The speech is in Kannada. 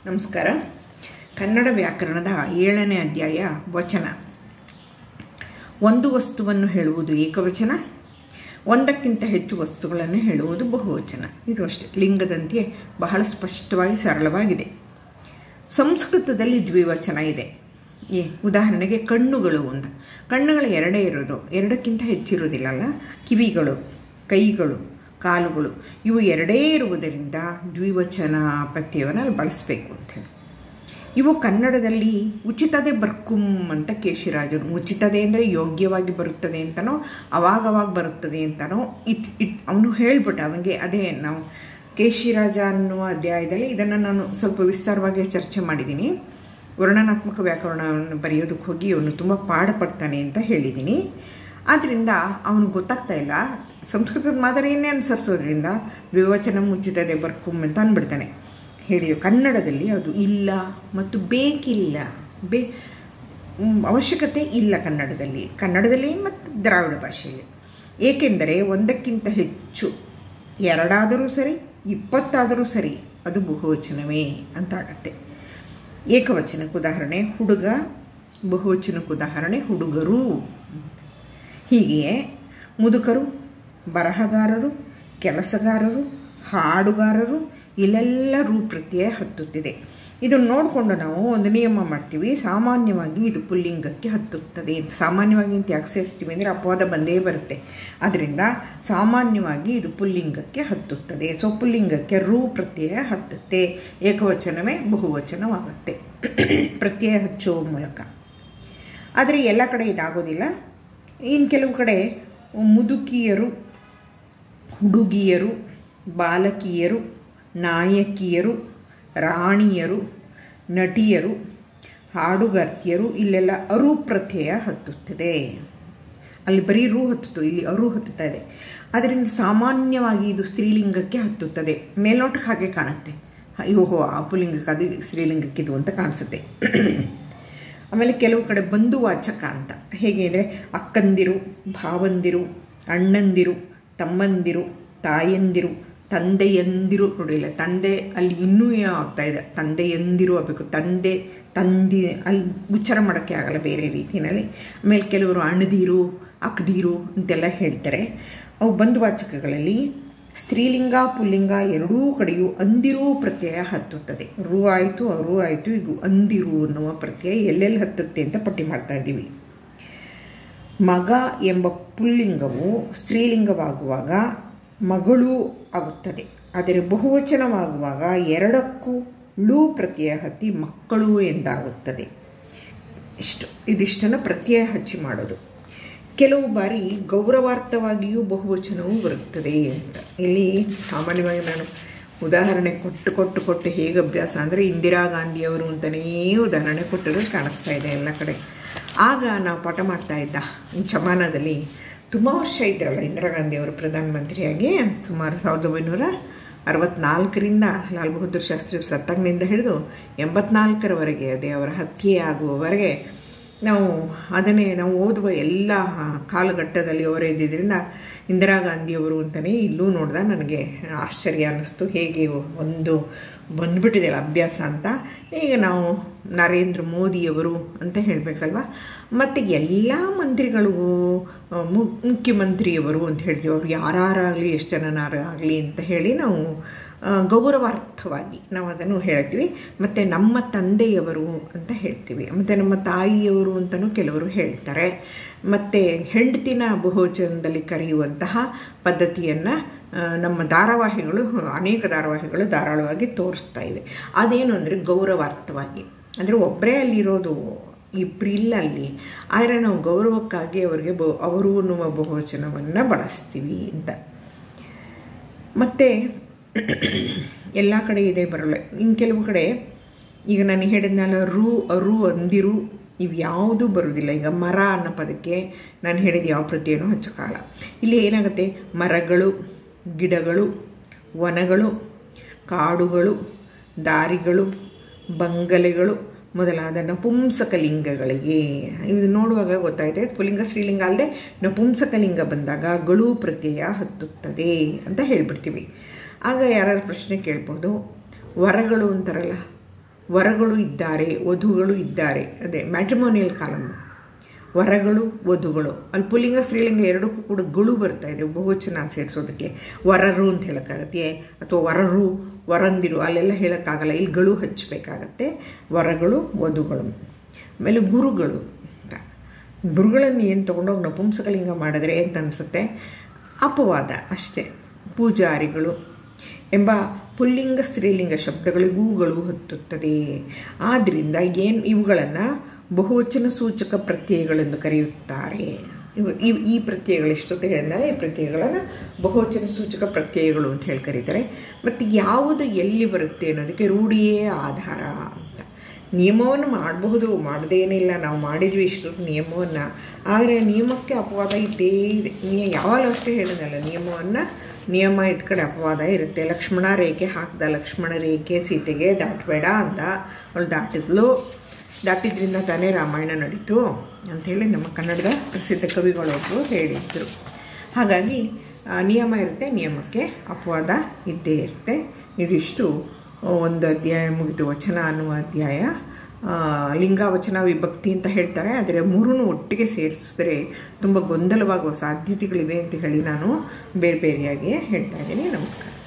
ನಮಸ್ಕಾರ ಕನ್ನಡ ವ್ಯಾಕರಣದ ಏಳನೇ ಅಧ್ಯಾಯ ವಚನ ಒಂದು ವಸ್ತುವನ್ನು ಹೇಳುವುದು ಏಕವಚನ ಒಂದಕ್ಕಿಂತ ಹೆಚ್ಚು ವಸ್ತುಗಳನ್ನು ಹೇಳುವುದು ಬಹುವಚನ ಇದು ಅಷ್ಟೇ ಲಿಂಗದಂತೆ ಬಹಳ ಸ್ಪಷ್ಟವಾಗಿ ಸರಳವಾಗಿದೆ ಸಂಸ್ಕೃತದಲ್ಲಿ ದ್ವಿವಚನ ಇದೆ ಏ ಉದಾಹರಣೆಗೆ ಕಣ್ಣುಗಳು ಒಂದು ಕಣ್ಣುಗಳು ಎರಡೇ ಇರೋದು ಎರಡಕ್ಕಿಂತ ಹೆಚ್ಚಿರೋದಿಲ್ಲಲ್ಲ ಕಿವಿಗಳು ಕೈಗಳು ಕಾಲುಗಳು ಇವು ಎರಡೇ ಇರುವುದರಿಂದ ದ್ವಿವಚನ ಪ್ರತ್ಯಯವನ್ನು ಅಲ್ಲಿ ಬಳಸಬೇಕು ಅಂಥೇಳಿ ಇವು ಕನ್ನಡದಲ್ಲಿ ಉಚಿತದೆ ಬರ್ಕುಂ ಅಂತ ಕೇಶಿರಾಜರು ಉಚಿತದೆ ಅಂದರೆ ಯೋಗ್ಯವಾಗಿ ಬರುತ್ತದೆ ಅಂತನೋ ಅವಾಗವಾಗ ಬರುತ್ತದೆ ಅಂತನೋ ಇಟ್ ಇಟ್ ಅವನು ಹೇಳ್ಬಿಟ್ಟ ಅವನಿಗೆ ಅದೇ ನಾವು ಕೇಶಿರಾಜ ಅನ್ನುವ ಅಧ್ಯಾಯದಲ್ಲಿ ಇದನ್ನು ನಾನು ಸ್ವಲ್ಪ ವಿಸ್ತಾರವಾಗಿ ಚರ್ಚೆ ಮಾಡಿದ್ದೀನಿ ವರ್ಣನಾತ್ಮಕ ವ್ಯಾಕರಣವನ್ನು ಬರೆಯೋದಕ್ಕೆ ಹೋಗಿ ಅವನು ತುಂಬ ಪಾಡುಪಡ್ತಾನೆ ಅಂತ ಹೇಳಿದ್ದೀನಿ ಆದ್ದರಿಂದ ಅವನು ಗೊತ್ತಾಗ್ತಾ ಇಲ್ಲ ಸಂಸ್ಕೃತದ ಮಾದರಿಯನ್ನೇ ಅನುಸರಿಸೋದ್ರಿಂದ ವಿವಚನ ಮುಚ್ಚಿತದೆ ಬರ್ಕುಂ ಅಂತ ಅಂದ್ಬಿಡ್ತಾನೆ ಹೇಳಿ ಕನ್ನಡದಲ್ಲಿ ಅದು ಇಲ್ಲ ಮತ್ತು ಬೇಕಿಲ್ಲ ಬೇ ಅವಶ್ಯಕತೆ ಇಲ್ಲ ಕನ್ನಡದಲ್ಲಿ ಕನ್ನಡದಲ್ಲಿ ಮತ್ತು ದ್ರಾವಿಡ ಭಾಷೆಯಲ್ಲಿ ಏಕೆಂದರೆ ಒಂದಕ್ಕಿಂತ ಹೆಚ್ಚು ಎರಡಾದರೂ ಸರಿ ಇಪ್ಪತ್ತಾದರೂ ಸರಿ ಅದು ಬಹುವಚನವೇ ಅಂತ ಆಗತ್ತೆ ಏಕವಚನಕ್ಕೆ ಉದಾಹರಣೆ ಹುಡುಗ ಬಹುವಚನಕ್ಕೆ ಉದಾಹರಣೆ ಹುಡುಗರು ಹೀಗೆಯೇ ಮುದುಕರು ಬರಹಗಾರರು ಕೆಲಸಗಾರರು ಹಾಡುಗಾರರು ಇಲ್ಲೆಲ್ಲ ರೂಪ್ರತ್ಯಯ ಹತ್ತುತ್ತಿದೆ ಇದನ್ನು ನೋಡಿಕೊಂಡು ನಾವು ಒಂದು ನಿಯಮ ಮಾಡ್ತೀವಿ ಸಾಮಾನ್ಯವಾಗಿ ಇದು ಪುಲ್ಲಿಂಗಕ್ಕೆ ಹತ್ತುತ್ತದೆ ಸಾಮಾನ್ಯವಾಗಿ ಅಂತ ಯಾಕೆ ಸೇರಿಸ್ತೀವಿ ಅಂದರೆ ಅಪವಾದ ಬಂದೇ ಬರುತ್ತೆ ಅದರಿಂದ ಸಾಮಾನ್ಯವಾಗಿ ಇದು ಪುಲ್ಲಿಂಗಕ್ಕೆ ಹತ್ತುತ್ತದೆ ಸೊ ಪುಲ್ಲಿಂಗಕ್ಕೆ ರೂ ಪ್ರತ್ಯಯ ಹತ್ತುತ್ತೆ ಏಕವಚನವೇ ಬಹುವಚನವಾಗುತ್ತೆ ಪ್ರತ್ಯಯ ಹಚ್ಚುವ ಮೂಲಕ ಆದರೆ ಎಲ್ಲ ಕಡೆ ಇದಾಗೋದಿಲ್ಲ ಇನ್ನು ಕೆಲವು ಕಡೆ ಮುದುಕಿಯರು ಹುಡುಗಿಯರು ಬಾಲಕಿಯರು ನಾಯಕಿಯರು ರಾಣಿಯರು ನಟಿಯರು ಹಾಡುಗಾರ್ತಿಯರು ಇಲ್ಲೆಲ್ಲ ಅರು ಪ್ರತ್ಯಯ ಹತ್ತುತ್ತದೆ ಅಲ್ಲಿ ಬರೀ ರೂ ಹತ್ತಿತು ಇಲ್ಲಿ ಅರು ಹತ್ತುತ್ತಾ ಇದೆ ಅದರಿಂದ ಸಾಮಾನ್ಯವಾಗಿ ಇದು ಸ್ತ್ರೀಲಿಂಗಕ್ಕೆ ಹತ್ತುತ್ತದೆ ಮೇಲ್ನೋಟಕ್ಕೆ ಹಾಗೆ ಕಾಣುತ್ತೆ ಓಹೋ ಆ ಪುಲಿಂಗಕ್ಕೆ ಅದು ಸ್ತ್ರೀಲಿಂಗಕ್ಕಿದು ಅಂತ ಕಾಣಿಸುತ್ತೆ ಆಮೇಲೆ ಕೆಲವು ಕಡೆ ಬಂಧುವಾಚಕ ಅಂತ ಹೇಗೆ ಅಂದರೆ ಅಕ್ಕಂದಿರು ಭಾವಂದಿರು ಅಣ್ಣಂದಿರು ತಮ್ಮಂದಿರು ತಾಯಂದಿರು ತಂದೆಯಂದಿರು ನೋಡಿಲ್ಲ ತಂದೆ ಅಲ್ಲಿ ಇನ್ನೂ ಏನೋ ಆಗ್ತಾ ಇದೆ ತಂದೆಯಂದಿರು ಆಗಬೇಕು ತಂದೆ ತಂದಿ ಅಲ್ಲಿ ಉಚ್ಚಾರ ಮಾಡೋಕ್ಕೆ ಆಗಲ್ಲ ಬೇರೆ ರೀತಿಯಲ್ಲಿ ಆಮೇಲೆ ಕೆಲವರು ಅಣದಿರು ಅಕ್ದಿರು ಅಂತೆಲ್ಲ ಹೇಳ್ತಾರೆ ಅವು ಬಂಧುವಾಚಕಗಳಲ್ಲಿ ಸ್ತ್ರೀಲಿಂಗ ಪುಲ್ಲಿಂಗ ಎರಡೂ ಕಡೆಯೂ ಅಂದಿರು ಪ್ರತ್ಯಯ ಹತ್ತುತ್ತದೆ ರು ಆಯಿತು ಅರು ಆಯಿತು ಈಗ ಅಂದಿರು ಅನ್ನುವ ಪ್ರತ್ಯಯ ಎಲ್ಲೆಲ್ಲಿ ಹತ್ತುತ್ತೆ ಅಂತ ಪಟ್ಟಿ ಮಾಡ್ತಾ ಇದ್ದೀವಿ ಮಗ ಎಂಬ ಪುಲ್ಲಿಂಗವು ಸ್ತ್ರೀಲಿಂಗವಾಗುವಾಗ ಮಗಳು ಆಗುತ್ತದೆ ಆದರೆ ಬಹುವಚನವಾಗುವಾಗ ಎರಡಕ್ಕೂ ಳು ಪ್ರತ್ಯಯ ಹತ್ತಿ ಮಕ್ಕಳು ಎಂದಾಗುತ್ತದೆ ಇಷ್ಟು ಇದಿಷ್ಟನ್ನು ಪ್ರತ್ಯಯ ಹಚ್ಚಿ ಮಾಡೋದು ಕೆಲವು ಬಾರಿ ಗೌರವಾರ್ಥವಾಗಿಯೂ ಬಹುವಚನವೂ ಬರುತ್ತದೆ ಅಂತ ಇಲ್ಲಿ ಸಾಮಾನ್ಯವಾಗಿ ನಾನು ಉದಾಹರಣೆ ಕೊಟ್ಟು ಕೊಟ್ಟು ಕೊಟ್ಟು ಹೇಗೆ ಅಭ್ಯಾಸ ಅಂದರೆ ಇಂದಿರಾ ಗಾಂಧಿಯವರು ಅಂತಲೇ ಉದಾಹರಣೆ ಕೊಟ್ಟರು ಕಾಣಿಸ್ತಾ ಇದೆ ಎಲ್ಲ ಕಡೆ ಆಗ ನಾವು ಪಾಠ ಮಾಡ್ತಾ ಇದ್ದ ಜಮಾನದಲ್ಲಿ ತುಂಬ ವರ್ಷ ಇದ್ರಲ್ಲ ಇಂದಿರಾ ಗಾಂಧಿಯವರು ಪ್ರಧಾನಮಂತ್ರಿಯಾಗಿ ಸುಮಾರು ಸಾವಿರದ ಒಂಬೈನೂರ ಅರವತ್ನಾಲ್ಕರಿಂದ ಲಾಲ್ ಬಹದ್ದೂರ್ ಶಾಸ್ತ್ರಿ ಸತ್ತಾಗಿನಿಂದ ಹಿಡಿದು ಎಂಬತ್ನಾಲ್ಕರವರೆಗೆ ಅದೇ ಅವರ ಹತ್ಯೆ ಆಗುವವರೆಗೆ ನಾವು ಅದನ್ನೇ ನಾವು ಓದುವ ಎಲ್ಲ ಕಾಲಘಟ್ಟದಲ್ಲಿ ಅವರೇ ಇದ್ದಿದ್ದರಿಂದ ಇಂದಿರಾ ಗಾಂಧಿಯವರು ಅಂತಲೇ ಇಲ್ಲೂ ನೋಡಿದ ನನಗೆ ಆಶ್ಚರ್ಯ ಅನ್ನಿಸ್ತು ಹೇಗೆ ಒಂದು ಬಂದ್ಬಿಟ್ಟಿದೆಯಲ್ಲ ಅಭ್ಯಾಸ ಅಂತ ಈಗ ನಾವು ನರೇಂದ್ರ ಮೋದಿಯವರು ಅಂತ ಹೇಳಬೇಕಲ್ವ ಮತ್ತು ಎಲ್ಲ ಮಂತ್ರಿಗಳಿಗೂ ಮುಖ್ಯಮಂತ್ರಿಯವರು ಅಂತ ಹೇಳ್ತೀವಿ ಅವ್ರು ಯಾರಾಗಲಿ ಎಷ್ಟು ಜನನಾರಾಗಲಿ ಅಂತ ಹೇಳಿ ನಾವು ಗೌರವಾರ್ಥವಾಗಿ ನಾವು ಅದನ್ನು ಹೇಳ್ತೀವಿ ಮತ್ತು ನಮ್ಮ ತಂದೆಯವರು ಅಂತ ಹೇಳ್ತೀವಿ ಮತ್ತು ನಮ್ಮ ತಾಯಿಯವರು ಅಂತಲೂ ಕೆಲವರು ಹೇಳ್ತಾರೆ ಮತ್ತು ಹೆಂಡತಿನ ಬಹುವಚನದಲ್ಲಿ ಕರೆಯುವಂತಹ ಪದ್ಧತಿಯನ್ನು ನಮ್ಮ ಧಾರಾವಾಹಿಗಳು ಅನೇಕ ಧಾರಾವಾಹಿಗಳು ಧಾರಾಳವಾಗಿ ತೋರಿಸ್ತಾ ಇವೆ ಅದೇನು ಅಂದರೆ ಗೌರವಾರ್ಥವಾಗಿ ಅಂದರೆ ಒಬ್ಬರೇ ಅಲ್ಲಿರೋದು ಇಬ್ಬರಿಲ್ಲ ಅಲ್ಲಿ ಆದರೆ ನಾವು ಗೌರವಕ್ಕಾಗಿ ಅವರಿಗೆ ಬ ಅವರು ಅನ್ನುವ ಬಹುವಚನವನ್ನು ಬಳಸ್ತೀವಿ ಅಂತ ಮತ್ತು ಎಲ್ಲ ಕಡೆ ಇದೆ ಬರಲ್ಲ ಇನ್ನು ಕೆಲವು ಕಡೆ ಈಗ ನಾನು ಹೇಳಿದ್ನಲ್ಲ ರು ಅರು ಅಂದಿರು ಇವು ಯಾವುದೂ ಬರೋದಿಲ್ಲ ಈಗ ಮರ ಅನ್ನೋ ಪದಕ್ಕೆ ನಾನು ಹೇಳಿದ ಯಾವ ಪ್ರತಿಯೇನೂ ಹಚ್ಚೋಕ್ಕಾಗಲ್ಲ ಇಲ್ಲಿ ಏನಾಗುತ್ತೆ ಮರಗಳು ಗಿಡಗಳು ವನಗಳು ಕಾಡುಗಳು ದಾರಿಗಳು ಬಂಗಲೆಗಳು ಮೊದಲಾದ ನಪುಂಸಕಲಿಂಗಗಳಿಗೆ ಇದು ನೋಡುವಾಗ ಗೊತ್ತಾಯ್ತು ಪುಲಿಂಗ ಸ್ತ್ರೀಲಿಂಗ ಅಲ್ಲದೆ ನಪುಂಸಕಲಿಂಗ ಬಂದಾಗ ಗಳು ಪ್ರತ್ಯಯ ಹತ್ತುತ್ತದೆ ಅಂತ ಹೇಳ್ಬಿಡ್ತೀವಿ ಆಗ ಯಾರು ಪ್ರಶ್ನೆ ಕೇಳ್ಬೋದು ವರಗಳು ಅಂತಾರಲ್ಲ ವರಗಳು ಇದ್ದಾರೆ ವಧುಗಳು ಇದ್ದಾರೆ ಅದೇ ಮ್ಯಾಟ್ರಿಮೋನಿಯಲ್ ಕಾಲಮ್ ವರಗಳು ವಧುಗಳು ಅಲ್ಲಿ ಪುಲ್ಲಿಂಗ ಸ್ತ್ರೀಲಿಂಗ ಎರಡಕ್ಕೂ ಕೂಡ ಗಳು ಬರ್ತಾ ಇದೆ ಬಹುವಚನ ಸೇರಿಸೋದಕ್ಕೆ ವರರು ಅಂತ ಹೇಳೋಕ್ಕಾಗತ್ತೆ ಅಥವಾ ವರರು ವರಂದಿರು ಅಲ್ಲೆಲ್ಲ ಹೇಳೋಕ್ಕಾಗಲ್ಲ ಇಲ್ಲಿ ಗಳು ಹಚ್ಚಬೇಕಾಗತ್ತೆ ವರಗಳು ವಧುಗಳು ಆಮೇಲೆ ಗುರುಗಳು ಅಂತ ಗುರುಗಳನ್ನು ಏನು ತೊಗೊಂಡೋಗಿ ನಪುಂಸಕಲಿಂಗ ಮಾಡಿದ್ರೆ ಅಂತ ಅನಿಸುತ್ತೆ ಅಪವಾದ ಅಷ್ಟೇ ಪೂಜಾರಿಗಳು ಎಂಬ ಪುಲ್ಲಿಂಗ ಸ್ತ್ರೀಲಿಂಗ ಶಬ್ದಗಳಿಗೂಗಳು ಹತ್ತುತ್ತದೆ ಆದ್ದರಿಂದ ಏನು ಇವುಗಳನ್ನು ಬಹುವಚನ ಸೂಚಕ ಪ್ರತ್ಯಯಗಳೆಂದು ಕರೆಯುತ್ತಾರೆ ಇವು ಇವು ಈ ಪ್ರತ್ಯಯಗಳು ಎಷ್ಟೊತ್ತು ಹೇಳಿದ್ನಲ್ಲ ಈ ಪ್ರತ್ಯಯಗಳನ್ನು ಬಹುವಚನ ಸೂಚಕ ಪ್ರತ್ಯಯಗಳು ಅಂತ ಹೇಳಿ ಕರೀತಾರೆ ಮತ್ತು ಯಾವುದು ಎಲ್ಲಿ ಬರುತ್ತೆ ಅನ್ನೋದಕ್ಕೆ ರೂಢಿಯೇ ಆಧಾರ ಅಂತ ನಿಯಮವನ್ನು ಮಾಡಬಹುದು ಮಾಡದೇನಿಲ್ಲ ನಾವು ಮಾಡಿದ್ವಿ ಇಷ್ಟು ನಿಯಮವನ್ನು ಆದರೆ ನಿಯಮಕ್ಕೆ ಅಪವಾದ ಇದ್ದೇ ಇದೆ ನಿಯ ಯಾವಾಗಲೂ ಅಷ್ಟೇ ಹೇಳಿದ್ನಲ್ಲ ನಿಯಮವನ್ನು ನಿಯಮ ಇದ್ದ ಕಡೆ ಅಪವಾದ ಇರುತ್ತೆ ಲಕ್ಷ್ಮಣ ರೇಖೆ ಹಾಕ್ದ ಲಕ್ಷ್ಮಣ ರೇಖೆ ಸೀತೆಗೆ ದಾಟಬೇಡ ಅಂದ ಅವಳು ದಾಟಿದ್ಲು ದಾಟಿದ್ರಿಂದ ತಾನೇ ರಾಮಾಯಣ ನಡೀತು ಅಂಥೇಳಿ ನಮ್ಮ ಕನ್ನಡದ ಪ್ರಸಿದ್ಧ ಕವಿಗಳೊಬ್ಬರು ಹೇಳಿದ್ರು ಹಾಗಾಗಿ ನಿಯಮ ಇರುತ್ತೆ ನಿಯಮಕ್ಕೆ ಅಪವಾದ ಇದ್ದೇ ಇರುತ್ತೆ ಇದಿಷ್ಟು ಒಂದು ಅಧ್ಯಾಯ ಮುಗಿದು ವಚನ ಅನ್ನುವ ಅಧ್ಯಾಯ ಲಿಂಗಾವಚನ ವಿಭಕ್ತಿ ಅಂತ ಹೇಳ್ತಾರೆ ಆದರೆ ಮೂರೂ ಒಟ್ಟಿಗೆ ಸೇರಿಸಿದ್ರೆ ತುಂಬ ಗೊಂದಲವಾಗುವ ಸಾಧ್ಯತೆಗಳಿವೆ ಅಂತ ಹೇಳಿ ನಾನು ಬೇರೆ ಬೇರೆಯಾಗಿ ಹೇಳ್ತಾ ಇದ್ದೀನಿ ನಮಸ್ಕಾರ